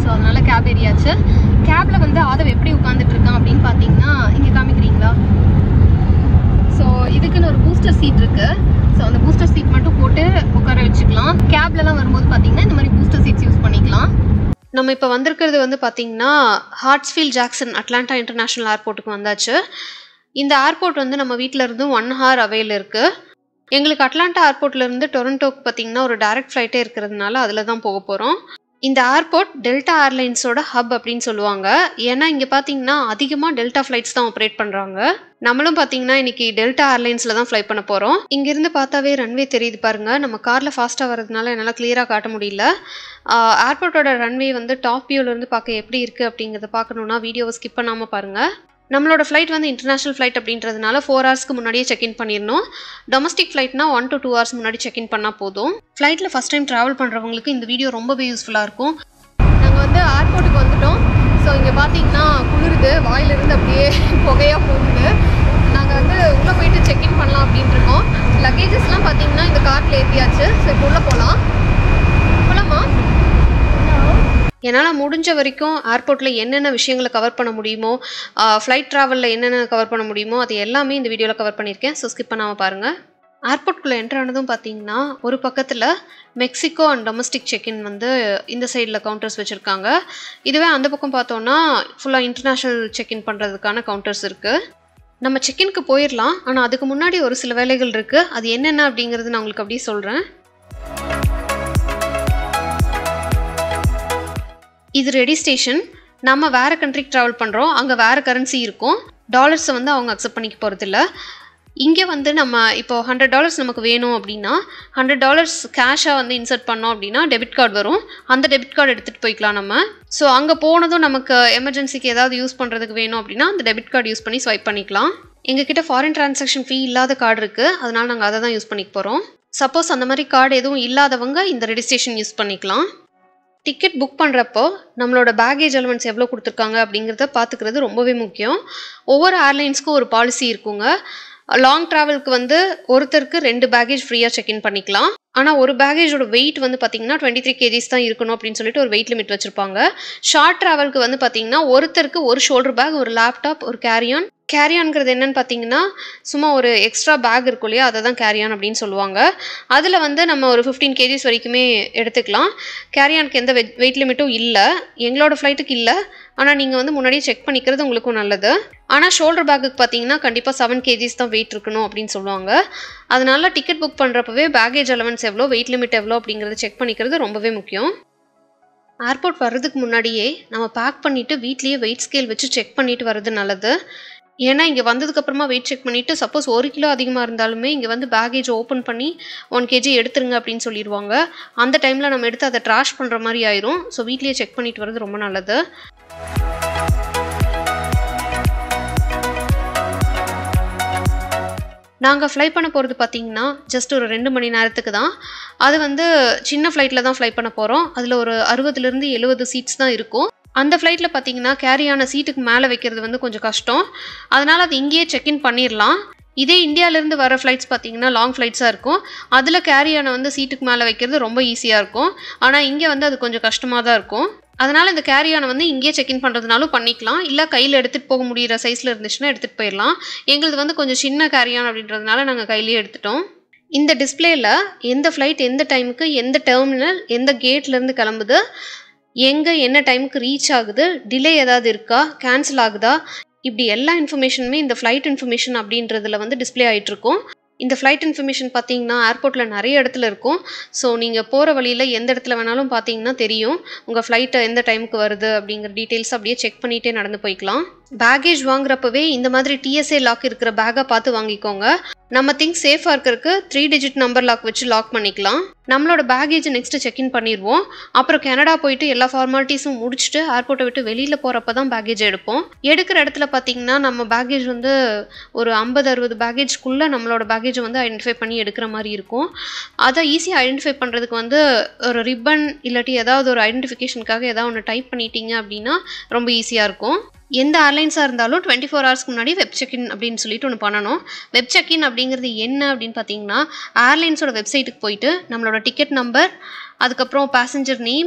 அதனால கேப் ஏறியாச்சு கேப்ல வந்து ஆதவ் எப்படி உட்காந்துட்டு இருக்கான் அப்படின்னு பார்த்தீங்கன்னா இங்கே காமிக்கிறீங்களா ஸோ இதுக்குன்னு ஒரு பூஸ்டர் சீட் இருக்கு ஸோ அந்த பூஸ்டர் சீட் மட்டும் போட்டு உட்கார வச்சுக்கலாம் கேப்லலாம் வரும்போது பார்த்தீங்கன்னா இந்த மாதிரி பூஸ்டர் சீட்ஸ் யூஸ் பண்ணிக்கலாம் நம்ம இப்போ வந்திருக்கிறது வந்து பார்த்தீங்கன்னா ஹார்ட்ஸ்ஃபீல்ட் ஜாக்சன் அட்லாண்டா இன்டர்நேஷ்னல் ஏர்போர்ட்டுக்கு வந்தாச்சு இந்த ஏர்போர்ட் வந்து நம்ம வீட்டில் இருந்து ஒன் ஹவர் அவையில் இருக்குது எங்களுக்கு அட்லாண்டா ஏர்போர்ட்ல இருந்து டொரண்டோக்கு பார்த்தீங்கன்னா ஒரு டைரக்ட் ஃப்ளைட்டே இருக்கிறதுனால அதில் தான் போக போகிறோம் இந்த ஏர்போர்ட் டெல்டா ஏர்லைன்ஸோட ஹப் அப்படின்னு சொல்லுவாங்க ஏன்னா இங்கே பார்த்தீங்கன்னா அதிகமாக டெல்டா ஃப்ளைட்ஸ் தான் ஆப்ரேட் பண்ணுறாங்க நம்மளும் பார்த்தீங்கன்னா இன்னைக்கு டெல்டா ஏர்லைன்ஸில் தான் ஃப்ளை பண்ண போகிறோம் இங்கேருந்து பார்த்தாவே ரன்வே தெரியுது பாருங்க நம்ம காரில் ஃபாஸ்ட்டாக வரதுனால என்னால் கிளியராக காட்ட முடியல ஏர்போர்ட்டோட ரன்வே வந்து டாப் வியூலேருந்து பார்க்க எப்படி இருக்குது அப்படிங்கிறத பார்க்கணுன்னா வீடியோவை ஸ்கிப் பண்ணாமல் பாருங்கள் நம்மளோட ஃப்ளைட் வந்து இன்டர்நேஷனல் ஃப்ளைட் அப்படின்றதுனால ஃபோர் ஹவர்ஸ்க்கு முன்னாடியே செக்இன் பண்ணிடணும் டொமஸ்டிக் ஃப்ளைட்னா ஒன் டு டூ ஹவர்ஸ் முன்னாடி செக்இன் பண்ணால் போதும் ஃப்ளைட்டில் ஃபஸ்ட் டைம் ட்ராவல் பண்ணுறவங்களுக்கு இந்த வீடியோ ரொம்பவே யூஸ்ஃபுல்லாக இருக்கும் நாங்கள் வந்து ஏர்போர்ட்டுக்கு வந்துட்டோம் ஸோ இங்கே பார்த்தீங்கன்னா குளிருது வாயிலிருந்து அப்படியே புகையாக போகுது நாங்கள் வந்து உள்ளே போயிட்டு செக்இன் பண்ணலாம் அப்படின்ட்டு இருக்கோம் லக்கேஜஸ்லாம் பார்த்தீங்கன்னா இந்த கார்ட்டில் ஏற்றியாச்சு ஸோ இப்போ உள்ளே போகலாம் போகலாமா என்னால் முடிஞ்ச வரைக்கும் ஏர்போர்ட்டில் என்னென்ன விஷயங்களை கவர் பண்ண முடியுமோ ஃப்ளைட் ட்ராவலில் என்னென்ன கவர் பண்ண முடியுமோ அது எல்லாமே இந்த வீடியோவில் கவர் பண்ணியிருக்கேன் ஸோ ஸ்கிப் பண்ணாமல் பாருங்கள் ஏர்போர்ட்குள்ளே என்ட்ரு ஆனதும் பார்த்தீங்கன்னா ஒரு பக்கத்தில் மெக்சிகோ அண்ட் டொமஸ்டிக் செக்இன் வந்து இந்த சைடில் கவுண்டர்ஸ் வச்சுருக்காங்க இதுவே அந்த பக்கம் பார்த்தோன்னா ஃபுல்லாக இன்டர்நேஷ்னல் செக்இன் பண்ணுறதுக்கான கவுண்டர்ஸ் இருக்குது நம்ம செக்இன்க்கு போயிடலாம் ஆனால் அதுக்கு முன்னாடி ஒரு சில வேலைகள் இருக்குது அது என்னென்ன அப்படிங்கிறது நான் உங்களுக்கு அப்படியே சொல்கிறேன் இது ரெடி ஸ்டேஷன் நம்ம வேறு கண்ட்ரிக்கு ட்ராவல் பண்ணுறோம் அங்கே வேறு கரன்சி இருக்கும் டாலர்ஸை வந்து அவங்க அக்செப்ட் பண்ணிக்க போகிறதில்ல இங்கே வந்து நம்ம இப்போ ஹண்ட்ரட் டாலர்ஸ் நமக்கு வேணும் அப்படின்னா ஹண்ட்ரட் டாலர்ஸ் கேஷாக வந்து இன்சர்ட் பண்ணோம் அப்படின்னா டெபிட் கார்டு வரும் அந்த டெபிட் கார்டு எடுத்துகிட்டு போய்க்கலாம் நம்ம ஸோ அங்கே போனதும் நமக்கு எமர்ஜென்சிக்கு ஏதாவது யூஸ் பண்ணுறதுக்கு வேணும் அப்படின்னா அந்த டெபிட் கார்டு யூஸ் பண்ணி ஸ்வைப் பண்ணிக்கலாம் எங்ககிட்ட ஃபாரின் டிரான்சாக்ஷன் ஃபீ இல்லாத கார்டு இருக்குது அதனால நாங்கள் அதை தான் யூஸ் பண்ணிக்க போகிறோம் சப்போஸ் அந்த மாதிரி கார்டு எதுவும் இல்லாதவங்க இந்த ரெஜிஸ்ட்ரேஷன் யூஸ் பண்ணிக்கலாம் டிக்கெட் புக் பண்ணுறப்போ நம்மளோட பேகேஜ் அலவன்ஸ் எவ்வளோ கொடுத்துருக்காங்க அப்படிங்கிறத பார்த்துக்கிறது ரொம்பவே முக்கியம் ஒவ்வொரு ஏர்லைன்ஸ்க்கும் ஒரு பாலிசி இருக்குங்க லாங் ட்ராவலுக்கு வந்து ஒருத்தருக்கு ரெண்டு பேகேஜ் ஃப்ரீயாக செக்இன் பண்ணிக்கலாம் ஆனால் ஒரு பேகேஜோட வெயிட் வந்து பார்த்தீங்கன்னா டுவெண்ட்டி த்ரீ கேஜிஸ் தான் இருக்கணும் அப்படின்னு சொல்லிட்டு ஒரு வெயிட் லிமிட் வச்சுருப்பாங்க ஷார்ட் ட்ராவலுக்கு வந்து பார்த்தீங்கன்னா ஒருத்தருக்கு ஒரு ஷோல்டர் பேக் ஒரு லேப்டாப் ஒரு கேரியான் கேரியான்ங்கிறது என்னன்னு பார்த்தீங்கன்னா சும்மா ஒரு எக்ஸ்ட்ரா பேக் இருக்கும் இல்லையா அதை தான் கேரியான் அப்படின்னு சொல்லுவாங்க அதில் வந்து நம்ம ஒரு ஃபிஃப்டீன் கேஜிஸ் வரைக்குமே எடுத்துக்கலாம் கேரியானுக்கு எந்த வெயிட் லிமிட்டும் இல்லை எங்களோட ஃப்ளைட்டுக்கு இல்லை ஆனால் நீங்கள் வந்து முன்னாடியே செக் பண்ணிக்கிறது உங்களுக்கும் நல்லது ஆனால் ஷோல்டர் பேக்குக்கு பார்த்தீங்கன்னா கண்டிப்பாக செவன் கேஜிஸ் தான் வெயிட் இருக்கணும் அப்படின்னு சொல்லுவாங்க அதனால டிக்கெட் புக் பண்ணுறப்பவே பேகேஜ் அலவன்ஸ் எவ்வளோ வெயிட் லிமிட் எவ்வளோ அப்படிங்கிறத செக் பண்ணிக்கிறது ரொம்பவே முக்கியம் ஏர்போர்ட் வர்றதுக்கு முன்னாடியே நம்ம பேக் பண்ணிவிட்டு வீட்லேயே வெயிட் ஸ்கேல் வச்சு செக் பண்ணிட்டு வர்றது நல்லது ஏன்னா இங்கே வந்ததுக்கப்புறமா வெயிட் செக் பண்ணிவிட்டு சப்போஸ் ஒரு கிலோ அதிகமாக இருந்தாலுமே இங்கே வந்து பேகேஜ் ஓப்பன் பண்ணி ஒன் கேஜி எடுத்துருங்க அப்படின்னு சொல்லிடுவாங்க அந்த டைமில் நம்ம எடுத்து அதை ட்ராஷ் பண்ணுற மாதிரி ஆயிரும் ஸோ வீட்லேயே செக் பண்ணிட்டு வர்றது ரொம்ப நல்லது நாங்கள் ஃப்ளை பண்ண போகிறது பார்த்தீங்கன்னா ஜஸ்ட் ஒரு ரெண்டு மணி நேரத்துக்கு தான் அது வந்து சின்ன ஃப்ளைட்டில் தான் ஃப்ளை பண்ண போகிறோம் அதில் ஒரு அறுபதுலேருந்து எழுபது சீட்ஸ் தான் இருக்கும் அந்த ஃப்ளைட்டில் பார்த்தீங்கன்னா கேரியான சீட்டுக்கு மேலே வைக்கிறது வந்து கொஞ்சம் கஷ்டம் அதனால் அது இங்கேயே செக்இன் பண்ணிடலாம் இதே இந்தியாவிலேருந்து வர ஃப்ளைட்ஸ் பார்த்தீங்கன்னா லாங் ஃப்ளைட்ஸாக இருக்கும் அதில் கேரியான வந்து சீட்டுக்கு மேலே வைக்கிறது ரொம்ப ஈஸியாக இருக்கும் ஆனால் இங்கே வந்து அது கொஞ்சம் கஷ்டமாக தான் இருக்கும் அதனால் இந்த கேரியானை வந்து இங்கேயே செக்இன் பண்ணுறதுனாலும் பண்ணிக்கலாம் இல்லை கையில் எடுத்துகிட்டு போக முடியிற சைஸில் இருந்துச்சுன்னா எடுத்துகிட்டு போயிடலாம் எங்களுது வந்து கொஞ்சம் சின்ன கேரியான் அப்படின்றதுனால நாங்கள் கையிலேயே எடுத்துட்டோம் இந்த டிஸ்பிளேயில் எந்த ஃப்ளைட் எந்த டைமுக்கு எந்த டெர்மினல் எந்த கேட்லேருந்து கிளம்புது எங்கே என்ன டைமுக்கு ரீச் ஆகுது டிலே ஏதாவது இருக்கா கேன்சல் ஆகுதா இப்படி எல்லா இன்ஃபர்மேஷனுமே இந்த ஃப்ளைட் இன்ஃபர்மேஷன் அப்படின்றதுல வந்து டிஸ்பிளே ஆகிட்டு இருக்கும் இந்த ஃப்ளைட் இன்ஃபர்மேஷன் பார்த்தீங்கன்னா ஏர்போர்ட்டில் நிறைய இடத்துல இருக்கும் ஸோ நீங்கள் போகிற வழியில் எந்த இடத்துல வேணாலும் பார்த்தீங்கன்னா தெரியும் உங்கள் ஃப்ளைட்டை எந்த டைமுக்கு வருது அப்படிங்கிற டீட்டெயில்ஸ் அப்படியே செக் பண்ணிகிட்டே நடந்து போய்க்கலாம் பேகேஜ் வாங்குறப்பவே இந்த மாதிரி டிஎஸ்ஏ லாக் இருக்கிற பேக்கை பார்த்து வாங்கிக்கோங்க நம்ம திங்ஸ் சேஃபாக இருக்கிறதுக்கு த்ரீ டிஜிட் நம்பர் லாக் வச்சு லாக் பண்ணிக்கலாம் நம்மளோட பேகேஜ் நெக்ஸ்ட் செக்இன் பண்ணிடுவோம் அப்புறம் கனடா போயிட்டு எல்லா ஃபார்மாலிட்டிஸும் முடிச்சுட்டு ஏர்போர்ட்டை விட்டு வெளியில் போகிறப்ப தான் பேகேஜ் எடுப்போம் எடுக்கிற இடத்துல பார்த்தீங்கன்னா நம்ம பேகேஜ் வந்து ஒரு ஐம்பது அறுபது பேகேஜ்க்குள்ளே நம்மளோட பேகேஜை வந்து ஐடென்டிஃபை பண்ணி எடுக்கிற மாதிரி இருக்கும் அதை ஈஸியாக ஐடென்டிஃபை பண்ணுறதுக்கு வந்து ஒரு ரிப்பன் இல்லாட்டி ஏதாவது ஒரு ஐடென்டிஃபிகேஷனுக்காக ஏதாவது ஒன்று டைப் பண்ணிட்டீங்க அப்படின்னா ரொம்ப ஈஸியாக இருக்கும் எந்த ஏர்லைன்ஸாக இருந்தாலும் டுவெண்ட்டி ஃபோர் ஹவர்ஸ்க்கு முன்னாடி வெப் செக்இன் அப்படின்னு சொல்லிட்டு ஒன்று பண்ணணும் வெப் செக்இன் அப்படிங்கிறது என்ன அப்படின்னு பார்த்தீங்கன்னா ஏர்லைன்ஸோட வெப்சைட்டுக்கு போயிட்டு நம்மளோட டிக்கெட் நம்பர் அதுக்கப்புறம் பேசஞ்சர் நேம்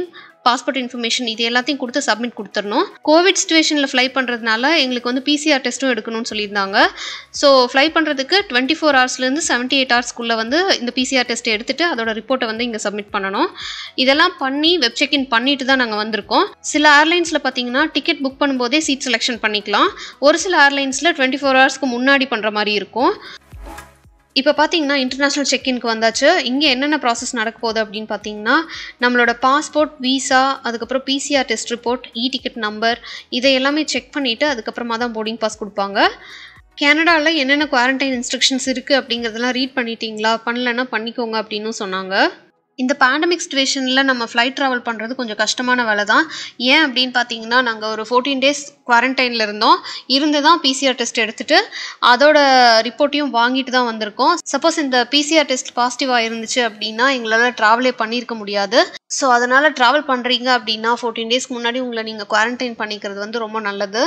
பாஸ்போர்ட் இன்ஃபர்மேஷன் இது எல்லாத்தையும் கொடுத்து சப்மிட் கொடுத்துடணும் கோவிட் சுச்சுவேஷனில் ஃப்ளை பண்ணுறதுனால எங்களுக்கு வந்து பிசிஆர் டெஸ்ட்டும் எடுக்கணும்னு சொல்லியிருந்தாங்க ஸோ ஃப்ளை பண்ணுறதுக்கு டுவெண்ட்டி ஃபோர் ஹவர்ஸ்லேருந்து செவன்ட்டி எயிட் ஹவர்ஸ்க்குள்ளே வந்து இந்த பிசிஆர் டெஸ்ட் எடுத்துட்டு அதோட ரிப்போர்ட்டை வந்து இங்கே சப்மிட் பண்ணணும் இதெல்லாம் பண்ணி வெப் செக்இன் பண்ணிட்டு தான் நாங்கள் வந்திருக்கோம் சில ஏர்லைன்ஸில் பார்த்தீங்கன்னா டிக்கெட் புக் பண்ணும்போதே சீட் செலெக்ஷன் பண்ணிக்கலாம் ஒரு சில ஏர்லைன்ஸில் டுவெண்ட்டி ஃபோர் ஹவர்ஸ்க்கு முன்னாடி பண்ணுற மாதிரி இருக்கும் இப்போ பார்த்தீங்கன்னா இன்டர்நேஷ்னல் செக்இன்க்கு வந்தாச்சு இங்கே என்னென்ன ப்ராசஸ் நடக்க போகுது அப்படின்னு பார்த்தீங்கன்னா நம்மளோட பாஸ்போர்ட் வீசா அதுக்கப்புறம் PCR test report e ticket number இதை எல்லாமே செக் பண்ணிவிட்டு அதுக்கப்புறமா தான் போர்டிங் பாஸ் கொடுப்பாங்க கனடாவில் என்னென்ன குவாரண்டைன் இன்ஸ்ட்ரக்ஷன்ஸ் இருக்குது அப்படிங்கிறதெல்லாம் ரீட் பண்ணிட்டீங்களா பண்ணலன்னா பண்ணிக்கோங்க அப்படின்னு சொன்னாங்க இந்த பேண்டமிக் சுச்சுவேஷனில் நம்ம ஃப்ளைட் ட்ராவல் பண்ணுறது கொஞ்சம் கஷ்டமான வேலை தான் ஏன் அப்படின்னு பார்த்தீங்கன்னா நாங்கள் ஒரு ஃபோர்டீன் டேஸ் குவாரண்டைனில் இருந்தோம் இருந்து தான் பிசிஆர் டெஸ்ட் எடுத்துகிட்டு அதோட ரிப்போர்ட்டையும் வாங்கிட்டு தான் வந்திருக்கோம் சப்போஸ் இந்த பிசிஆர் டெஸ்ட் பாசிட்டிவாக இருந்துச்சு அப்படின்னா எங்களால் ட்ராவலே பண்ணியிருக்க முடியாது ஸோ அதனால் ட்ராவல் பண்ணுறீங்க அப்படின்னா ஃபோர்டீன் டேஸ்க்கு முன்னாடி உங்களை நீங்கள் குவாரண்டைன் பண்ணிக்கிறது வந்து ரொம்ப நல்லது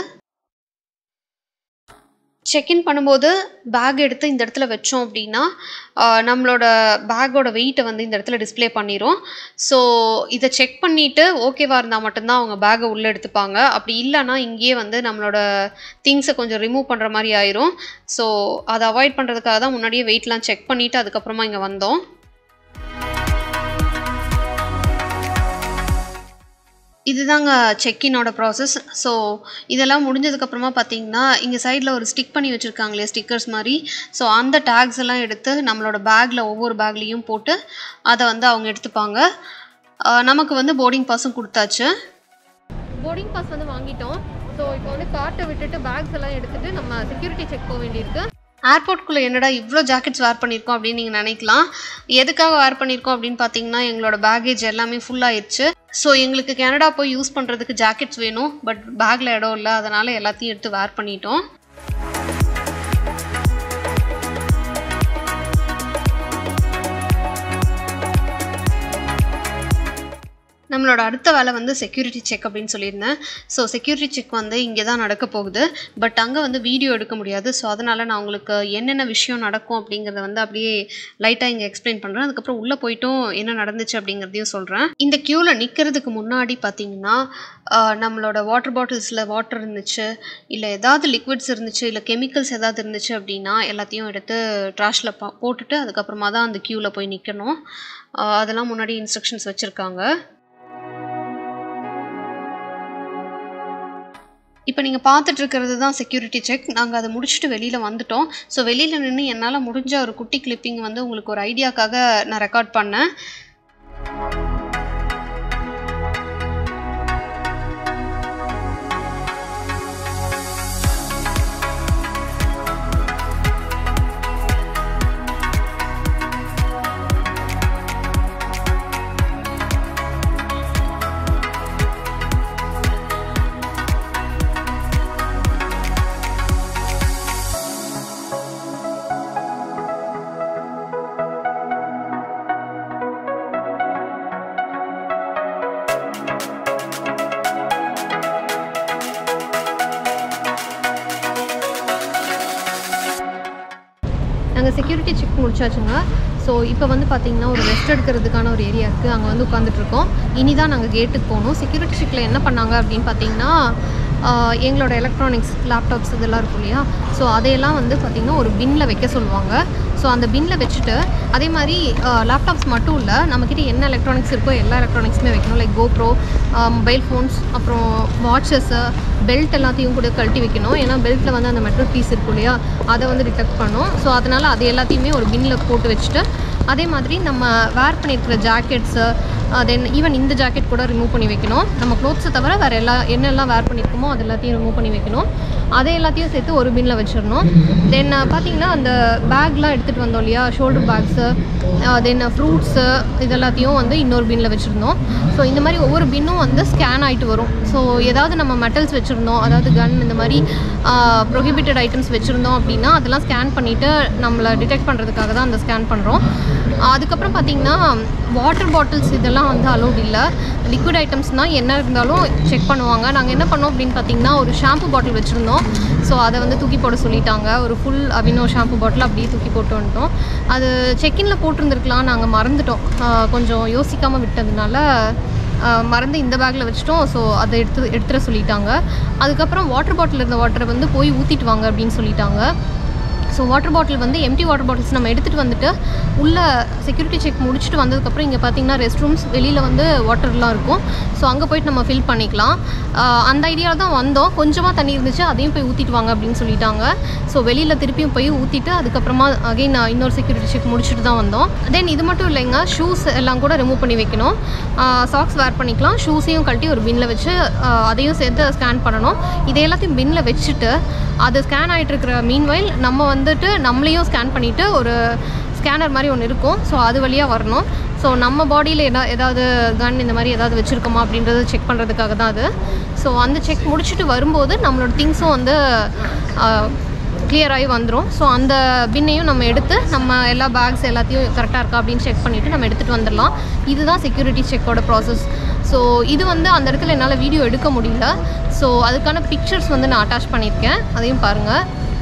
செக்இன் பண்ணும்போது பேக் எடுத்து இந்த இடத்துல வச்சோம் அப்படின்னா நம்மளோட பேக்கோட வெயிட்டை வந்து இந்த இடத்துல டிஸ்பிளே பண்ணிடும் ஸோ இதை செக் பண்ணிவிட்டு ஓகேவாக இருந்தால் மட்டும்தான் அவங்க பேக்கை உள்ளே எடுத்துப்பாங்க அப்படி இல்லைன்னா இங்கேயே வந்து நம்மளோட திங்ஸை கொஞ்சம் ரிமூவ் பண்ணுற மாதிரி ஆயிரும் ஸோ அதை அவாய்ட் பண்ணுறதுக்காக தான் முன்னாடியே வெயிட்லாம் செக் பண்ணிவிட்டு அதுக்கப்புறமா இங்கே வந்தோம் இதுதாங்க செக்இனோட ப்ராசஸ் ஸோ இதெல்லாம் முடிஞ்சதுக்கப்புறமா பார்த்தீங்கன்னா இங்கே சைடில் ஒரு ஸ்டிக் பண்ணி வச்சுருக்காங்களே ஸ்டிக்கர்ஸ் மாதிரி ஸோ அந்த டேக்ஸ் எல்லாம் எடுத்து நம்மளோட பேக்கில் ஒவ்வொரு பேக்லேயும் போட்டு அதை வந்து அவங்க எடுத்துப்பாங்க நமக்கு வந்து போர்டிங் பாஸும் கொடுத்தாச்சு போர்டிங் பாஸ் வந்து வாங்கிட்டோம் ஸோ இப்போ வந்து கார்ட்டை விட்டுட்டு பேக்ஸ் எல்லாம் எடுத்துகிட்டு நம்ம செக்யூரிட்டி செக் போக வேண்டியிருக்கு ஏர்போர்ட்குள்ளே என்னடா இவ்வளோ ஜாக்கெட்ஸ் வேர் பண்ணியிருக்கோம் அப்படின்னு நீங்கள் நினைக்கலாம் எதுக்காக வேர் பண்ணியிருக்கோம் அப்படின்னு பார்த்தீங்கன்னா எங்களோட பேகேஜ் எல்லாமே ஃபுல் ஆயிடுச்சு ஸோ எங்களுக்கு கனடா போய் யூஸ் பண்ணுறதுக்கு ஜாக்கெட்ஸ் வேணும் பட் பேக்கில் இடம் இல்லை அதனால் எல்லாத்தையும் எடுத்து வேர் பண்ணிட்டோம் நம்மளோட அடுத்த வேலை வந்து செக்யூரிட்டி செக் அப்படின்னு சொல்லியிருந்தேன் ஸோ செக்யூரிட்டி செக் வந்து இங்கே தான் நடக்க போகுது பட் அங்கே வந்து வீடியோ எடுக்க முடியாது ஸோ அதனால் நான் உங்களுக்கு என்னென்ன விஷயம் நடக்கும் அப்படிங்கிறத வந்து அப்படியே லைட்டாக இங்கே எக்ஸ்பிளைன் பண்ணுறேன் அதுக்கப்புறம் உள்ளே போயிட்டும் என்ன நடந்துச்சு அப்படிங்கிறதையும் சொல்கிறேன் இந்த க்யூவில் நிற்கிறதுக்கு முன்னாடி பார்த்தீங்கன்னா நம்மளோட வாட்டர் பாட்டில்ஸில் வாட்டர் இருந்துச்சு இல்லை ஏதாவது லிக்விட்ஸ் இருந்துச்சு இல்லை கெமிக்கல்ஸ் ஏதாவது இருந்துச்சு அப்படின்னா எல்லாத்தையும் எடுத்து ட்ராஷில் பா போட்டுட்டு அதுக்கப்புறமா தான் அந்த க்யூவில் போய் நிற்கணும் அதெல்லாம் முன்னாடி இன்ஸ்ட்ரக்ஷன்ஸ் வச்சுருக்காங்க இப்போ நீங்கள் பார்த்துட்டு இருக்கிறது தான் செக்யூரிட்டி செக் நாங்கள் அதை முடிச்சுட்டு வெளியில் வந்துட்டோம் ஸோ வெளியில் நின்று என்னால் முடிஞ்ச ஒரு குட்டி கிளிப்பிங் வந்து உங்களுக்கு ஒரு ஐடியாக்காக நான் ரெக்கார்ட் பண்ணேன் நாங்கள் செக்யூரிட்டி செக் முடிச்சாச்சுங்க ஸோ இப்போ வந்து பார்த்தீங்கன்னா ஒரு ரெஸ்ட் எடுக்கிறதுக்கான ஒரு ஏரியா இருக்குது அங்கே வந்து உட்காந்துட்ருக்கோம் இனி தான் நாங்கள் கேட்டுக்கு போகணும் செக்யூரிட்டி செக்கில் என்ன பண்ணாங்க அப்படின்னு பார்த்தீங்கன்னா ஆஹ், எங்களோட எலக்ட்ரானிக்ஸ் லேப்டாப்ஸ் இதெல்லாம் இருக்கும் இல்லையா ஸோ அதையெல்லாம் வந்து பார்த்திங்கன்னா ஒரு பின்னில் வைக்க சொல்லுவாங்க ஸோ அந்த பின்னில் வச்சுட்டு அதே மாதிரி லேப்டாப்ஸ் மட்டும் இல்லை நம்மக்கிட்ட என்ன எலக்ட்ரானிக்ஸ் இருக்கோ எல்லா எலக்ட்ரானிக்ஸுமே வைக்கணும் லைக் கோப்ரோ மொபைல் ஃபோன்ஸ் அப்புறம் வாட்சஸ்ஸு பெல்ட் எல்லாத்தையும் கூட கழட்டி வைக்கணும் ஏன்னா பெல்ட்டில் வந்து அந்த மெட்டல் பீஸ் இருக்கும் இல்லையா அதை வந்து டிடெக்ட் பண்ணும் ஸோ அதனால் அது எல்லாத்தையுமே ஒரு பின்னில் போட்டு வச்சுட்டு அதே மாதிரி நம்ம வேர் பண்ணியிருக்கிற ஜாக்கெட்ஸு தென் ஈவன் இந்த ஜாக்கெட் கூட ரிமூவ் பண்ணி வைக்கணும் நம்ம க்ளோத்ஸை தவிர வேறு எல்லா என்னெல்லாம் வேர் பண்ணியிருக்கோமோ அது எல்லாத்தையும் ரிமூவ் பண்ணி வைக்கணும் அதை எல்லாத்தையும் சேர்த்து ஒரு பின்னில் வச்சிடணும் தென் பார்த்தீங்கன்னா அந்த பேக்லாம் எடுத்துகிட்டு வந்தோம் இல்லையா ஷோல்டர் பேக்ஸு தென் ஃப்ரூட்ஸு இது எல்லாத்தையும் வந்து இன்னொரு பின்னில் வச்சுருந்தோம் ஸோ இந்த மாதிரி ஒவ்வொரு பின்னும் வந்து ஸ்கேன் ஆகிட்டு வரும் ஸோ ஏதாவது நம்ம மெட்டல்ஸ் வச்சுருந்தோம் அதாவது கன் இந்த மாதிரி ப்ரொஹிபிட்டட் ஐட்டம்ஸ் வச்சுருந்தோம் அப்படின்னா அதெல்லாம் ஸ்கேன் பண்ணிவிட்டு நம்மளை டிடெக்ட் பண்ணுறதுக்காக தான் அந்த ஸ்கேன் பண்ணுறோம் அதுக்கப்புறம் பார்த்தீங்கன்னா வாட்டர் பாட்டில்ஸ் இதெல்லாம் வந்து அலோட் இல்லை லிக்விட் ஐட்டம்ஸ்னால் என்ன இருந்தாலும் செக் பண்ணுவாங்க நாங்கள் என்ன பண்ணோம் அப்படின்னு பார்த்தீங்கன்னா ஒரு ஷாம்பு பாட்டில் வச்சுருந்தோம் ஸோ அதை வந்து தூக்கி போட சொல்லிட்டாங்க ஒரு ஃபுல் அவினோ ஷாம்பு பாட்டில் அப்படியே தூக்கி போட்டு வந்துட்டோம் அது செக்இனில் போட்டிருந்துருக்கலாம் நாங்கள் மறந்துட்டோம் ஆஹ் கொஞ்சம் யோசிக்காமல் விட்டதுனால ஆஹ் மறந்து இந்த பேக்கில் வச்சுட்டோம் ஸோ அதை எடுத்து எடுத்துட சொல்லிட்டாங்க அதுக்கப்புறம் வாட்டர் பாட்டில் இருந்த வாட்டரை வந்து போய் ஊற்றிட்டு வாங்க அப்படின்னு சொல்லிட்டாங்க ஸோ வாட்டர் பாட்டில் வந்து எம்டி வாட்டர் பாட்டில்ஸ் நம்ம எடுத்துகிட்டு வந்துட்டு உள்ள செக்யூரிட்டி செக் முடிச்சுட்டு வந்ததுக்கப்புறம் இங்கே பார்த்தீங்கன்னா ரெஸ்ட் ரூம்ஸ் வெளியில் வந்து வாட்டர்லாம் இருக்கும் ஸோ அங்கே போயிட்டு நம்ம ஃபில் பண்ணிக்கலாம் ஆஹ் அந்த ஐடியாவில் தான் வந்தோம் கொஞ்சமாக தண்ணி இருந்துச்சு அதையும் போய் ஊற்றிட்டு வாங்க அப்படின்னு சொல்லிட்டாங்க ஸோ வெளியில் திருப்பியும் போய் ஊற்றிட்டு அதுக்கப்புறமா அகைன் இன்னொரு செக்யூரிட்டி செக் முடிச்சுட்டு தான் வந்தோம் தென் இது மட்டும் இல்லைங்க ஷூஸ் எல்லாம் கூட ரிமூவ் பண்ணி வைக்கணும் சாக்ஸ் வேர் பண்ணிக்கலாம் ஷூஸையும் கழட்டி ஒரு பின்னில் வச்சு ஆஹ் அதையும் சேர்த்து ஸ்கேன் பண்ணணும் இதை எல்லாத்தையும் பின்னில் வச்சுட்டு அது ஸ்கேன் ஆகிட்டு இருக்கிற மீன்வைல் நம்ம வந்துட்டு நம்மளையும் ஸ்கேன் பண்ணிவிட்டு ஒரு ஸ்கேனர் மாதிரி ஒன்று இருக்கும் ஸோ அது வழியாக வரணும் ஸோ நம்ம பாடியில் எதா ஏதாவது கன் இந்த மாதிரி ஏதாவது வச்சுருக்கோமா அப்படின்றத செக் பண்ணுறதுக்காக தான் அது ஸோ அந்த செக் முடிச்சுட்டு வரும்போது நம்மளோட திங்ஸும் வந்து clear ஆகி வந்துடும் ஸோ அந்த பின்னையும் நம்ம எடுத்து நம்ம எல்லா பேக்ஸ் எல்லாத்தையும் கரெக்டாக இருக்கா அப்படின்னு செக் பண்ணிவிட்டு நம்ம எடுத்துகிட்டு வந்துடலாம் இதுதான் செக்யூரிட்டி செக்கோட ப்ராசஸ் ஸோ இது வந்து அந்த இடத்துல என்னால் வீடியோ எடுக்க முடியல ஸோ அதுக்கான பிக்சர்ஸ் வந்து நான் அட்டாச் பண்ணியிருக்கேன் அதையும் பாருங்கள்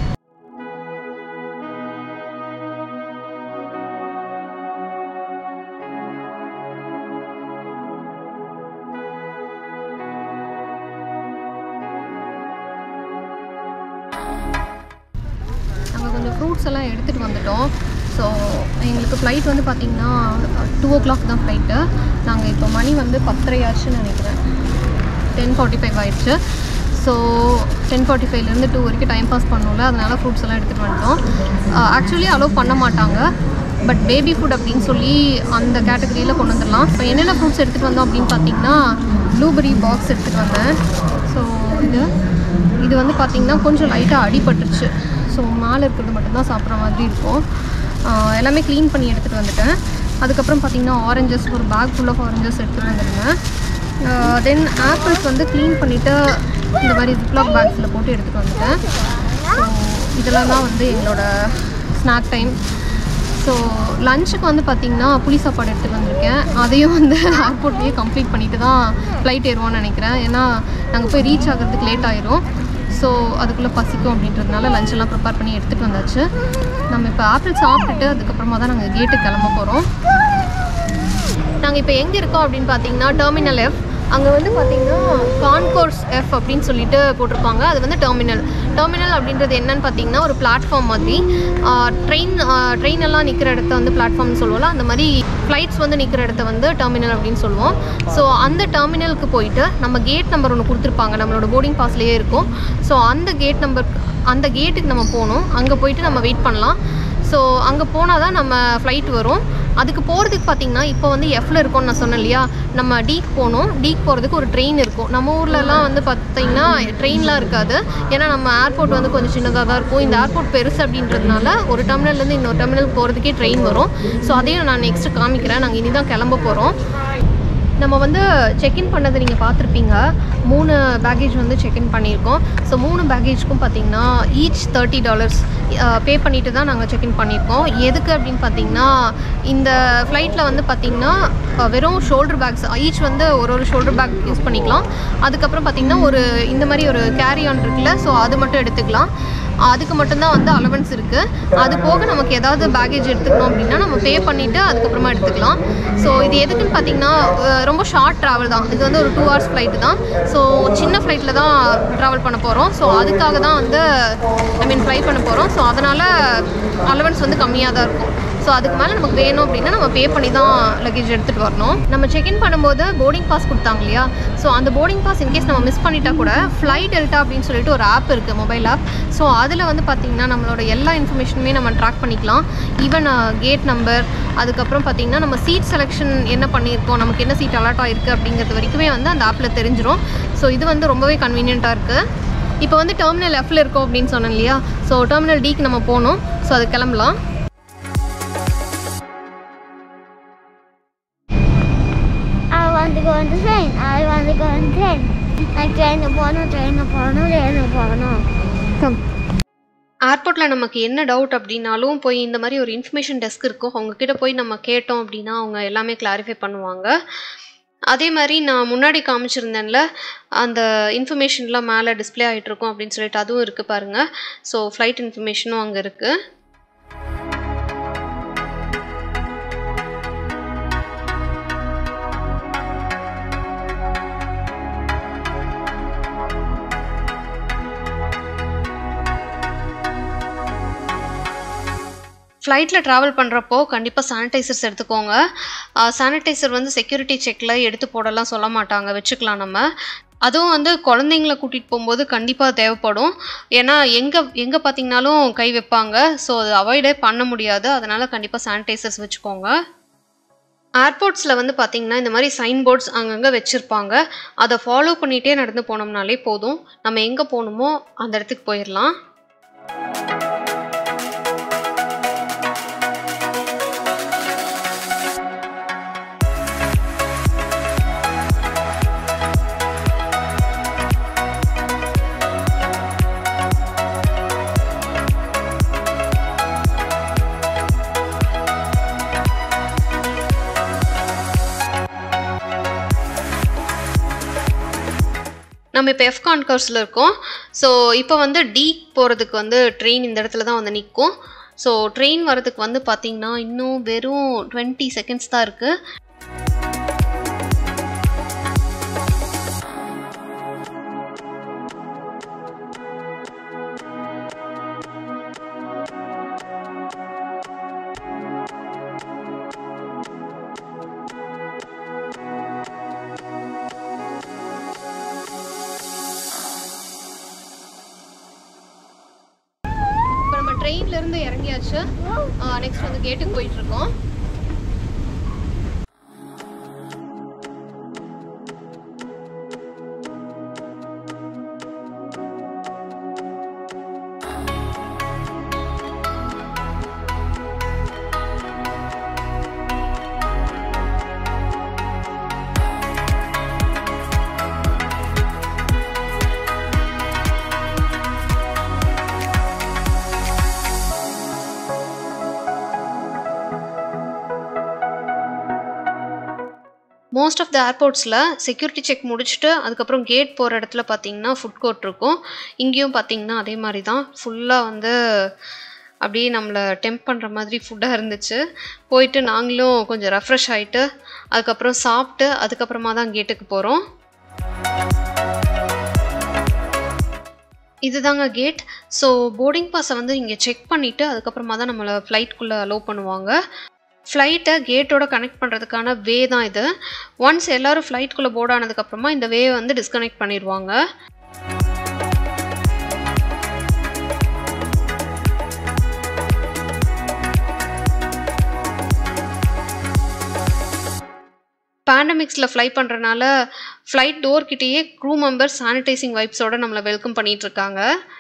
நாங்கள் கொஞ்சம் ஃப்ரூட்ஸ் எல்லாம் எடுத்துகிட்டு வந்துட்டோம் ஸோ எங்களுக்கு ஃப்ளைட் வந்து பார்த்திங்கன்னா டூ ஓ கிளாக் தான் ஃப்ளைட்டு நாங்கள் இப்போ மணி வந்து பத்தரை ஆச்சுன்னு நினைக்கிறேன் டென் ஃபார்ட்டி ஃபைவ் ஆயிடுச்சு ஸோ டென் ஃபார்ட்டி ஃபைவ்லேருந்து டூ வரைக்கும் டைம் பாஸ் பண்ணோம்ல அதனால் ஃப்ரூட்ஸ் எல்லாம் எடுத்துகிட்டு வந்துட்டோம் ஆக்சுவலி அலோவ் பண்ண மாட்டாங்க பட் பேபி ஃபுட் அப்படின்னு சொல்லி அந்த கேட்டகரியில் கொண்டு வந்துடலாம் இப்போ என்னென்ன ஃப்ரூட்ஸ் எடுத்துகிட்டு வந்தோம் அப்படின்னு பார்த்தீங்கன்னா ப்ளூபெரி பாக்ஸ் எடுத்துகிட்டு வந்தேன் ஸோ இது இது வந்து பார்த்திங்கன்னா கொஞ்சம் லைட்டாக அடிபட்டுருச்சு ஸோ மேலே இருக்கிறது மட்டும்தான் சாப்பிட்ற மாதிரி இருக்கும் ஆஹ் எல்லாமே க்ளீன் பண்ணி எடுத்துகிட்டு வந்துட்டேன் அதுக்கப்புறம் பார்த்திங்கன்னா ஆரஞ்சஸ் ஒரு பேக் ஃபுல் ஆஃப் ஆரஞ்சஸ் எடுத்துகிட்டு வந்துருந்தேன் தென் ஆப்பிள்ஸ் வந்து க்ளீன் பண்ணிவிட்டு இந்த மாதிரி ஜிப்லாக் பேக்ஸில் போட்டு எடுத்துகிட்டு வந்துட்டேன் ஸோ இதெல்லாம் தான் வந்து எங்களோட ஸ்நாக் டைம் ஸோ லஞ்சுக்கு வந்து பார்த்திங்கன்னா புளி சாப்பாடு எடுத்துகிட்டு வந்திருக்கேன் அதையும் வந்து ஏர்போர்ட்லேயே கம்ப்ளீட் பண்ணிட்டு தான் ஃப்ளைட் ஏறுவோம்னு நினைக்கிறேன் ஏன்னா நாங்கள் போய் ரீச் ஆகிறதுக்கு லேட் ஆயிரும் ஸோ அதுக்குள்ளே பசிக்கும் அப்படின்றதுனால லஞ்ச் எல்லாம் ப்ரிப்பேர் பண்ணி எடுத்துகிட்டு வந்தாச்சு நம்ம இப்போ ஆப்பிள் சாப்பிட்டுட்டு அதுக்கப்புறமா தான் நாங்கள் கேட்டுக்கு கிளம்ப போகிறோம் நாங்கள் இப்போ எங்கே இருக்கோம் அப்படின்னு பார்த்தீங்கன்னா டெர்மினல் எஃப் அங்கே வந்து பார்த்தீங்கன்னா கான்கோர்ஸ் எஃப் அப்படின்னு சொல்லிட்டு போட்டிருப்பாங்க அது வந்து டெர்மினல் டெர்மினல் அப்படின்றது என்னன்னு பார்த்தீங்கன்னா ஒரு பிளாட்ஃபார்ம் மாதிரி ட்ரெயின் ட்ரெயின் எல்லாம் நிற்கிற இடத்த வந்து பிளாட்ஃபார்ம்னு சொல்லுவோம்ல அந்த மாதிரி ஃப்ளைட்ஸ் வந்து நிற்கிற இடத்த வந்து டெர்மினல் அப்படின்னு சொல்லுவோம் ஸோ அந்த டெர்மினலுக்கு போயிட்டு நம்ம கேட் நம்பர் ஒன்று கொடுத்துருப்பாங்க நம்மளோட போர்டிங் பாஸ்லேயே இருக்கும் ஸோ அந்த கேட் நம்பர் அந்த கேட்டுக்கு நம்ம போகணும் அங்கே போயிட்டு நம்ம வெயிட் பண்ணலாம் ஸோ அங்கே போனால் தான் நம்ம ஃப்ளைட் வரும் அதுக்கு போகிறதுக்கு பார்த்தீங்கன்னா இப்போ வந்து எஃப்ல இருக்கோம்னு நான் சொன்னேன் இல்லையா நம்ம டீக் போகணும் டீக் போகிறதுக்கு ஒரு ட்ரெயின் இருக்கும் நம்ம ஊர்லலாம் வந்து பார்த்தீங்கன்னா ட்ரெயின்லாம் இருக்காது ஏன்னா நம்ம ஏர்போர்ட் வந்து கொஞ்சம் சின்னதாக தான் இருக்கும் இந்த ஏர்போர்ட் பெருசு அப்படின்றதுனால ஒரு டெர்மினல்லேருந்து இன்னொரு டெர்மினல் போகிறதுக்கே ட்ரெயின் வரும் ஸோ அதையும் நான் நெக்ஸ்ட் காமிக்கிறேன் நாங்கள் இனி தான் கிளம்ப போகிறோம் நம்ம வந்து செக்இன் பண்ணதை நீங்கள் பார்த்துருப்பீங்க மூணு பேக்கேஜ் வந்து செக்இன் பண்ணியிருக்கோம் ஸோ மூணு பேக்கேஜ்க்கும் பார்த்தீங்கன்னா ஈச் தேர்ட்டி டாலர்ஸ் பே பண்ணிட்டு தான் நாங்கள் செக்இன் பண்ணியிருக்கோம் எதுக்கு அப்படின்னு பார்த்தீங்கன்னா இந்த ஃப்ளைட்டில் வந்து பார்த்தீங்கன்னா அஹ், வெறும் ஷோல்டர் பேக்ஸ் ஈச் வந்து ஒரு ஒரு ஷோல்டர் பேக் யூஸ் பண்ணிக்கலாம் அதுக்கப்புறம் பார்த்தீங்கன்னா ஒரு இந்த மாதிரி ஒரு கேரி ஆன் இருக்குல்ல ஸோ அது மட்டும் எடுத்துக்கலாம் அதுக்கு மட்டும்தான் வந்து அலவன்ஸ் இருக்குது அது போக நமக்கு ஏதாவது பேக்கேஜ் எடுத்துக்கணும் அப்படின்னா நம்ம பே பண்ணிவிட்டு அதுக்கப்புறமா எடுத்துக்கலாம் ஸோ இது எதுக்குன்னு பார்த்தீங்கன்னா அஹ், ரொம்ப ஷார்ட் ட்ராவல் தான் இது வந்து ஒரு டூ ஹவர்ஸ் ஃப்ளைட்டு தான் ஸோ சின்ன ஃப்ளைட்டில் தான் ட்ராவல் பண்ண போகிறோம் ஸோ அதுக்காக தான் வந்து ஐ மீன் ஃப்ளை பண்ண போகிறோம் ஸோ அதனால் அலவன்ஸ் வந்து கம்மியாக தான் இருக்கும் ஸோ அதுக்கு மேலே நமக்கு வேணும் அப்படின்னா நம்ம பே பண்ணி தான் லக்கேஜ் எடுத்துகிட்டு வரணும் நம்ம செக்இன் பண்ணும்போது போர்டிங் பாஸ் கொடுத்தாங்க இல்லையா ஸோ அந்த போர்டிங் பாஸ் இன்கேஸ் நம்ம மிஸ் பண்ணிட்டா கூட ஃப்ளை டெல்டா அப்படின்னு சொல்லிட்டு ஒரு ஆப் இருக்குது மொபைல் ஆப் ஸோ அதில் வந்து பார்த்திங்கன்னா நம்மளோட எல்லா இன்ஃபர்மேஷனுமே நம்ம ட்ராக் பண்ணிக்கலாம் ஈவன் கேட் நம்பர் அதுக்கப்புறம் பார்த்திங்கன்னா நம்ம சீட் செலெக்ஷன் என்ன பண்ணியிருக்கோம் நமக்கு என்ன சீட் அலாட் ஆயிருக்கு அப்படிங்கிறது வரைக்குமே வந்து அந்த ஆப்பில் தெரிஞ்சிரும் ஸோ இது வந்து ரொம்பவே கன்வீனியண்ட்டாக இருக்குது இப்போ வந்து டெர்மினல் எஃப்ல இருக்கோம் அப்படின்னு சொன்னேன் இல்லையா ஸோ டெர்மினல் டிக்கு நம்ம போகணும் ஸோ அது கிளம்பலாம் I want to go on the train. I want to go on the train. நான் ட்ரெயினில் போகணும் ட்ரெயினில் போகணும் ட்ரெயினில் போகணும் கம் ஏர்போர்ட்டில் நமக்கு என்ன டவுட் அப்படின்னாலும் போய் இந்த மாதிரி ஒரு இன்ஃபர்மேஷன் டெஸ்க் இருக்கும் அவங்கக்கிட்ட போய் நம்ம கேட்டோம் அப்படின்னா அவங்க எல்லாமே கிளாரிஃபை பண்ணுவாங்க அதே மாதிரி நான் முன்னாடி காமிச்சிருந்தேன்ல அந்த இன்ஃபர்மேஷன்லாம் மேலே டிஸ்ப்ளே ஆகிட்டு இருக்கும் அப்படின்னு சொல்லிட்டு அதுவும் இருக்குது பாருங்கள் ஸோ ஃப்ளைட் இன்ஃபர்மேஷனும் அங்கே இருக்குது ஃப்ளைட்டில் ட்ராவல் பண்ணுறப்போ கண்டிப்பாக சானிடைசர்ஸ் எடுத்துக்கோங்க சானிடைசர் வந்து செக்யூரிட்டி செக்கில் எடுத்து போடலாம் சொல்ல மாட்டாங்க வச்சுக்கலாம் நம்ம அதுவும் வந்து குழந்தைங்கள கூட்டிகிட்டு போகும்போது கண்டிப்பாக தேவைப்படும் ஏன்னா எங்கே எங்கே பார்த்தீங்கனாலும் கை வைப்பாங்க ஸோ அது அவாய்டே பண்ண முடியாது அதனால் கண்டிப்பாக சானிடைசர்ஸ் வச்சுக்கோங்க ஏர்போர்ட்ஸில் வந்து பார்த்தீங்கன்னா இந்த மாதிரி சைன் போர்ட்ஸ் அங்கங்கே வச்சுருப்பாங்க அதை ஃபாலோ பண்ணிகிட்டே நடந்து போனோம்னாலே போதும் நம்ம எங்கே போகணுமோ அந்த இடத்துக்கு போயிடலாம் நம்ம இப்போ எஃப் கான்கர்ஸில் இருக்கோம் ஸோ இப்போ வந்து டி போகிறதுக்கு வந்து ட்ரெயின் இந்த இடத்துல தான் வந்து நிற்கும் ஸோ ட்ரெயின் வரதுக்கு வந்து பார்த்திங்கன்னா இன்னும் வெறும் டுவெண்ட்டி செகண்ட்ஸ் தான் இருக்குது இப்போ நம்ம ட்ரெயின்லேருந்து இறங்கியாச்சு நெக்ஸ்ட் வந்து கேட்டுக்கு போயிட்டுருக்கோம் மோஸ்ட் ஆஃப் த ஏர்போர்ட்ஸில் செக்யூரிட்டி செக் முடிச்சுட்டு அதுக்கப்புறம் கேட் போகிற இடத்துல பார்த்தீங்கன்னா ஃபுட் கோர்ட் இருக்கும் இங்கேயும் பார்த்தீங்கன்னா அதே மாதிரி தான் ஃபுல்லாக வந்து அப்படியே நம்மளை டெம்ப் பண்ணுற மாதிரி ஃபுட்டாக இருந்துச்சு போயிட்டு நாங்களும் கொஞ்சம் ரெஃப்ரெஷ் ஆகிட்டு அதுக்கப்புறம் சாப்பிட்டு அதுக்கப்புறமா தான் கேட்டுக்கு போகிறோம் இதுதாங்க கேட் ஸோ போர்டிங் பாஸை வந்து இங்கே செக் பண்ணிவிட்டு அதுக்கப்புறமா தான் நம்மளை ஃப்ளைட்குள்ளே அலோவ் பண்ணுவாங்க ஃப்ளைட்டை கேட்டோட கனெக்ட் பண்ணுறதுக்கான வே தான் இது ஒன்ஸ் எல்லோரும் ஃப்ளைட்குள்ளே போர்ட் ஆனதுக்கப்புறமா இந்த வே வந்து டிஸ்கனெக்ட் பண்ணிடுவாங்க பேண்டமிக்ஸில் ஃப்ளை பண்ணுறனால ஃப்ளைட் டோர் கிட்டேயே க்ரூ மெம்பர்ஸ் சானிடைசிங் வைப்ஸோட நம்மளை வெல்கம் பண்ணிட்டு இருக்காங்க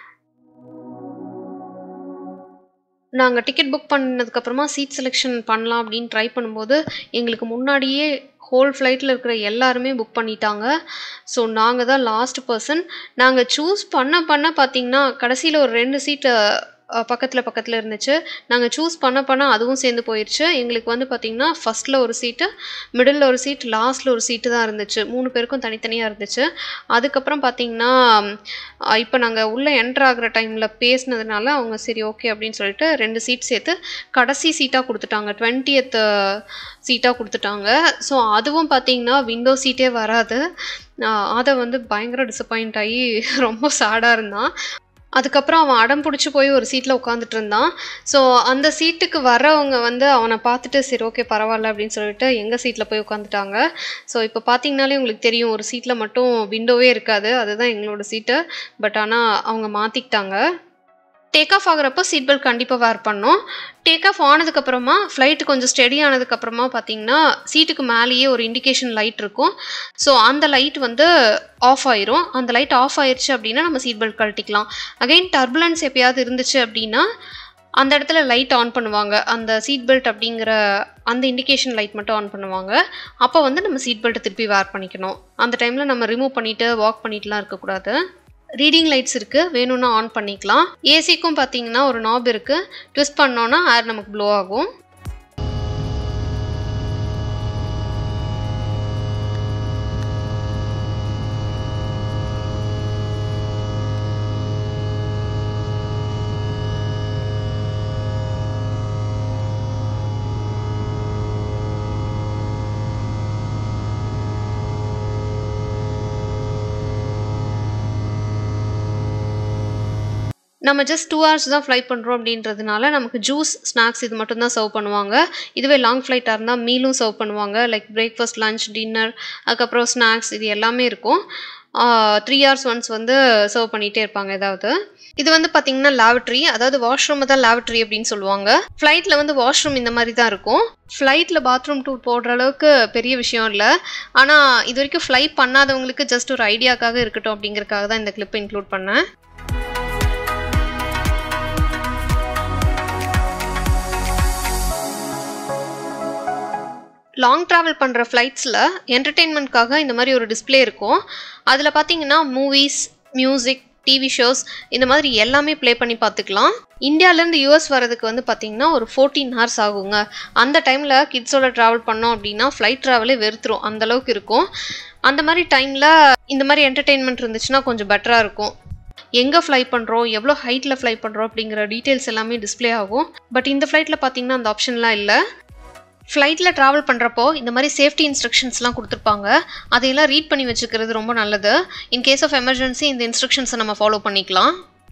நாங்கள் டிக்கெட் புக் பண்ணதுக்கப்புறமா சீட் செலெக்ஷன் பண்ணலாம் அப்படின்னு ட்ரை பண்ணும்போது எங்களுக்கு முன்னாடியே ஹோல் ஃப்ளைட்டில் இருக்கிற எல்லாருமே புக் பண்ணிட்டாங்க ஸோ நாங்கள் தான் லாஸ்ட் பர்சன் நாங்கள் சூஸ் பண்ண பண்ண பார்த்தீங்கன்னா கடைசியில் ஒரு ரெண்டு சீட்டு பக்கத்தில் பக்கத்தில் இருந்துச்சு நாங்கள் சூஸ் பண்ண பண்ண அதுவும் சேர்ந்து போயிடுச்சு எங்களுக்கு வந்து பார்த்திங்கன்னா ஃபஸ்ட்டில் ஒரு சீட்டு மிடில் ஒரு சீட் லாஸ்ட்டில் ஒரு சீட்டு தான் இருந்துச்சு மூணு பேருக்கும் தனித்தனியாக இருந்துச்சு அதுக்கப்புறம் பார்த்திங்கன்னா இப்போ நாங்கள் உள்ளே என்ட்ரு ஆகிற டைமில் பேசினதுனால அவங்க சரி ஓகே அப்படின்னு சொல்லிட்டு ரெண்டு சீட் சேர்த்து கடைசி சீட்டாக கொடுத்துட்டாங்க டுவெண்ட்டியத் சீட்டாக கொடுத்துட்டாங்க ஸோ அதுவும் பார்த்திங்கன்னா விண்டோ சீட்டே வராது அதை வந்து பயங்கர டிசப்பாயிண்ட் ஆகி ரொம்ப சேடாக இருந்தான் அதுக்கப்புறம் அவன் அடம் பிடிச்சி போய் ஒரு சீட்டில் உட்காந்துட்டு இருந்தான் ஸோ அந்த சீட்டுக்கு வரவங்க வந்து அவனை பார்த்துட்டு சரி ஓகே பரவாயில்ல அப்படின்னு சொல்லிட்டு எங்கள் சீட்டில் போய் உட்காந்துட்டாங்க ஸோ இப்போ பார்த்தீங்கனாலே உங்களுக்கு தெரியும் ஒரு சீட்டில் மட்டும் விண்டோவே இருக்காது அதுதான் எங்களோட சீட்டு பட் ஆனால் அவங்க மாற்றிக்கிட்டாங்க டேக் ஆஃப் ஆகிறப்போ சீட் பெல்ட் கண்டிப்பாக வேர் பண்ணோம் டேக் ஆஃப் ஆனதுக்கப்புறமா ஃப்ளைட்டு கொஞ்சம் ஸ்டெடி ஆனதுக்கப்புறமா பார்த்தீங்கன்னா சீட்டுக்கு மேலேயே ஒரு இண்டிகேஷன் லைட் இருக்கும் ஸோ அந்த லைட் வந்து ஆஃப் ஆயிரும் அந்த லைட் ஆஃப் ஆயிருச்சு அப்படின்னா நம்ம சீட் பெல்ட் கழட்டிக்கலாம் அகைன் டர்புலன்ஸ் எப்பயாவது இருந்துச்சு அப்படின்னா அந்த இடத்துல லைட் ஆன் பண்ணுவாங்க அந்த சீட் பெல்ட் அப்படிங்கிற அந்த இண்டிகேஷன் லைட் மட்டும் ஆன் பண்ணுவாங்க அப்போ வந்து நம்ம சீட் பெல்ட்டை திருப்பி வேர் பண்ணிக்கணும் அந்த டைமில் நம்ம ரிமூவ் பண்ணிவிட்டு வாக் பண்ணிட்டுலாம் இருக்கக்கூடாது ரீடிங் லைட்ஸ் இருக்குது வேணும்னா ஆன் பண்ணிக்கலாம் ஏசிக்கும் பார்த்தீங்கன்னா ஒரு நாப் இருக்குது ட்விஸ்ட் பண்ணோன்னா ஏர் நமக்கு ப்ளோ ஆகும் நம்ம ஜஸ்ட் டூ ஹவர்ஸ் தான் ஃப்ளை பண்ணுறோம் அப்படின்றதுனால நமக்கு ஜூஸ் ஸ்நாக்ஸ் இது மட்டும் தான் சர்வ் பண்ணுவாங்க இதுவே லாங் ஃப்ளைட்டாக இருந்தால் மீலும் சர்வ் பண்ணுவாங்க லைக் பிரேக்ஃபாஸ்ட் லஞ்ச் டின்னர் அதுக்கப்புறம் ஸ்நாக்ஸ் இது எல்லாமே இருக்கும் த்ரீ ஹவர்ஸ் ஒன்ஸ் வந்து சர்வ் பண்ணிகிட்டே இருப்பாங்க ஏதாவது இது வந்து பார்த்தீங்கன்னா லேவட்ரி அதாவது வாஷ்ரூம் தான் லேவட்ரி அப்படின்னு சொல்லுவாங்க ஃப்ளைட்டில் வந்து வாஷ்ரூம் இந்த மாதிரி தான் இருக்கும் ஃப்ளைட்டில் பாத்ரூம் டூர் போடுற அளவுக்கு பெரிய விஷயம் இல்லை ஆனால் இது வரைக்கும் ஃப்ளை பண்ணாதவங்களுக்கு ஜஸ்ட் ஒரு ஐடியாக்காக இருக்கட்டும் அப்படிங்கறக்காக தான் இந்த கிளிப் இன்க்ளூட் பண்ணேன் லாங் ட்ராவல் பண்ணுற ஃப்ளைட்ஸில் என்டர்டெயின்மெண்ட்காக இந்த மாதிரி ஒரு டிஸ்ப்ளே இருக்கும் அதில் பார்த்தீங்கன்னா மூவிஸ் மியூசிக் டிவி ஷோஸ் இந்த மாதிரி எல்லாமே ப்ளே பண்ணி பார்த்துக்கலாம் இந்தியாவிலேருந்து யூஎஸ் வரதுக்கு வந்து பார்த்தீங்கன்னா ஒரு ஃபோர்டீன் ஹவர்ஸ் ஆகுங்க அந்த டைமில் கிட்ஸோட ட்ராவல் பண்ணோம் அப்படின்னா ஃப்ளைட் ட்ராவலே வெறுத்துரும் அந்த அளவுக்கு இருக்கும் அந்த மாதிரி டைமில் இந்த மாதிரி என்டர்டெயின்மெண்ட் இருந்துச்சுன்னா கொஞ்சம் பெட்டராக இருக்கும் எங்கே ஃப்ளை பண்ணுறோம் எவ்வளோ ஹைட்டில் ஃப்ளை பண்ணுறோம் அப்படிங்கிற டீட்டெயில்ஸ் எல்லாமே டிஸ்ப்ளே ஆகும் பட் இந்த ஃப்ளைட்டில் பார்த்தீங்கன்னா அந்த ஆப்ஷன்லாம் இல்லை ஃப்ளைட்டில் ட்ராவல் பண்ணுறப்போ இந்த மாதிரி சேஃப்டி இன்ஸ்ட்ரக்ஷன்ஸ்லாம் கொடுத்துருப்பாங்க அதையெல்லாம் ரீட் பண்ணி வச்சுக்கிறது ரொம்ப நல்லது இன் கேஸ் ஆஃப் எமர்ஜென்சி இந்த இன்ஸ்ட்ரக்ஷன்ஸை நம்ம ஃபாலோ பண்ணிக்கலாம்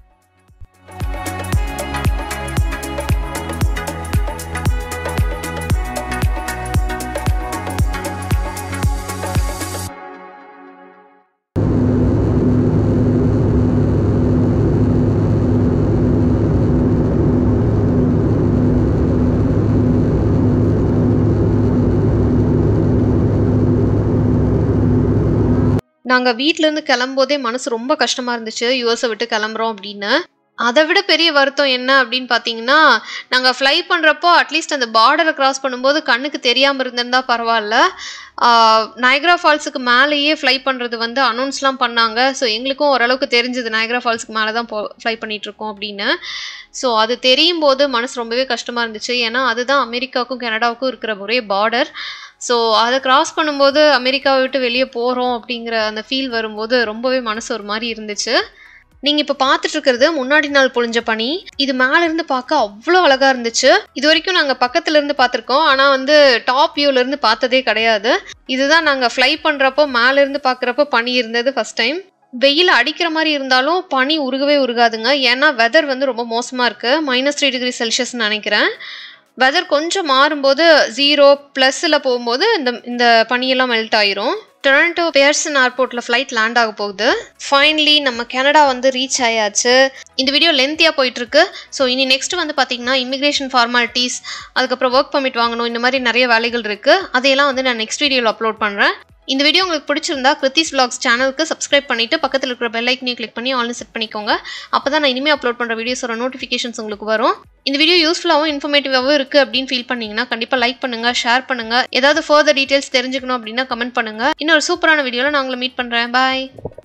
நாங்கள் வீட்டிலேருந்து கிளம்போதே மனசு ரொம்ப கஷ்டமாக இருந்துச்சு யூஎஸை விட்டு கிளம்புறோம் அப்படின்னு அதை விட பெரிய வருத்தம் என்ன அப்படின்னு பார்த்தீங்கன்னா நாங்கள் ஃப்ளை பண்ணுறப்போ அட்லீஸ்ட் அந்த பார்டரை கிராஸ் பண்ணும்போது கண்ணுக்கு தெரியாமல் இருந்திருந்தா பரவாயில்ல நயக்ரா ஃபால்ஸுக்கு மேலேயே ஃப்ளை பண்ணுறது வந்து அனௌன்ஸ்லாம் பண்ணாங்க ஸோ எங்களுக்கும் ஓரளவுக்கு தெரிஞ்சது நயக்ரா ஃபால்ஸுக்கு மேலே தான் போ ஃப்ளை பண்ணிகிட்ருக்கோம் அப்படின்னு ஸோ அது தெரியும் போது மனசு ரொம்பவே கஷ்டமாக இருந்துச்சு ஏன்னா அதுதான் அமெரிக்காவுக்கும் கனடாவுக்கும் இருக்கிற ஒரே பார்டர் ஸோ அதை கிராஸ் பண்ணும்போது அமெரிக்காவை விட்டு வெளியே போகிறோம் அப்படிங்கிற அந்த ஃபீல் வரும்போது ரொம்பவே மனசு ஒரு மாதிரி இருந்துச்சு நீங்கள் இப்போ பார்த்துட்டு இருக்கிறது முன்னாடி நாள் பொழிஞ்ச பனி இது மேலேருந்து பார்க்க அவ்வளோ அழகாக இருந்துச்சு இது வரைக்கும் நாங்கள் பக்கத்துல இருந்து பார்த்துருக்கோம் ஆனால் வந்து டாப் வியூலேருந்து பார்த்ததே கிடையாது இதுதான் நாங்கள் ஃப்ளை பண்ணுறப்போ மேலேருந்து பார்க்குறப்போ பனி இருந்தது ஃபஸ்ட் டைம் வெயில் அடிக்கிற மாதிரி இருந்தாலும் பனி உருகவே உருகாதுங்க ஏன்னா வெதர் வந்து ரொம்ப மோசமாக இருக்குது மைனஸ் த்ரீ டிகிரி செல்சியஸ்னு நினைக்கிறேன் வெதர் கொஞ்சம் மாறும்போது ஜீரோ ப்ளஸில் போகும்போது இந்த இந்த பனியெல்லாம் மெல்ட் ஆயிரும் டொரண்டோ பியர்சன் ஏர்போர்ட்டில் ஃப்ளைட் லேண்ட் ஆக போகுது ஃபைனலி நம்ம கனடா வந்து ரீச் ஆயாச்சு இந்த வீடியோ லென்த்தியாக போயிட்டுருக்கு ஸோ இனி நெக்ஸ்ட் வந்து பார்த்தீங்கன்னா இமிக்ரேஷன் ஃபார்மாலிட்டிஸ் அதுக்கப்புறம் ஒர்க் பர்மிட் வாங்கணும் இந்த மாதிரி நிறைய வேலைகள் இருக்குது அதையெல்லாம் வந்து நான் நெக்ஸ்ட் வீடியோவில் அப்லோட் பண்ணுறேன் இந்த வீடியோ உங்களுக்கு பிடிச்சிருந்தா கிருத்திஸ் vlogs சேனலுக்கு சப்ஸ்கிரைப் பண்ணிட்டு பக்கத்தில் இருக்கிற பெல் ஐக்கனையும் கிளிக் பண்ணி ஆன்லைன் செட் பண்ணிக்கோங்க அப்போ தான் நான் இனிமேல் அப்லோட் பண்ணுற வீடியோஸோட நோட்டிஃபிகேஷன்ஸ் உங்களுக்கு வரும் இந்த வீடியோ யூஸ்ஃபுல்லாகவும் இன்ஃபர்மேட்டிவாகவும் இருக்குது அப்படின்னு ஃபீல் பண்ணீங்கன்னா கண்டிப்பாக லைக் பண்ணுங்கள் ஷேர் பண்ணுங்கள் ஏதாவது ஃபர்தர் டீட்டெயில்ஸ் தெரிஞ்சுக்கணும் அப்படின்னா கமெண்ட் பண்ணுங்கள் இன்னொரு சூப்பரான வீடியோவில் நான் உங்களை மீட் பண்ணுறேன் பாய்